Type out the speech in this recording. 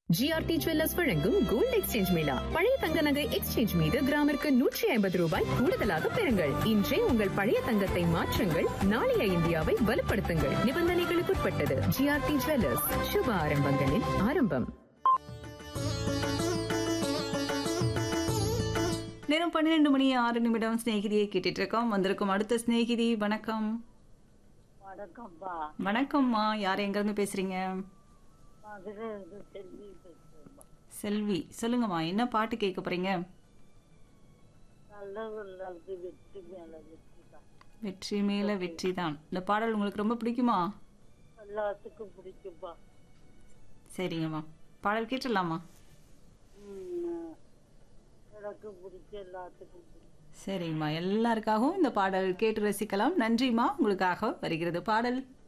GRT jewellers வழங்கும் gold exchange mela பழைய தங்க நகை எக்ஸ்சேஞ்ச் மீது கிராமிற்கு நூற்றி ஐம்பது ரூபாய் கூடுதலாக பெறுங்கள் இன்றே உங்கள் பழைய தங்கத்தை மாற்றுங்கள் நாளைய இந்தியாவை வலுப்படுத்துங்கள் நிபந்தனைகளுக்குட்பட்டது ஜிஆர்டி ஜுவல்லர்ஸ் சுப ஆரம்பங்களின் ஆரம்பம் நேரம் பன்னிரெண்டு மணி ஆறு நிமிடம் சிநேகிதியை கேட்டுட்டு இருக்கோம் வந்திருக்கும் அடுத்த சிநேகிதி வணக்கம் வணக்கம்ப்பா வணக்கம்மா யார் எங்கிருந்து பேசுறீங்க மதுரை இருந்து செல்வி பேசுறேன்ப்பா செல்வி சொல்லுங்கம்மா என்ன பாட்டு கேட்க போறீங்க நல்லவர் நல்லது வெற்றி மேல வெற்றி தான் வெற்றி மேல வெற்றி தான் இந்த பாடல் உங்களுக்கு ரொம்ப பிடிக்குமா எல்லாத்துக்கும் பிடிக்கும்ப்பா சரிங்கம்மா பாடல் கேட்டுடலாமா ம், எனக்கு பிடிச்ச எல்லாத்துக்கும் பிடிக்கும் சரிங்கம்மா எல்லாருக்காகவும் இந்த பாடல் கேட்டு ரசிக்கலாம் நன்றிம்மா உங்களுக்காக வருகிறது பாடல்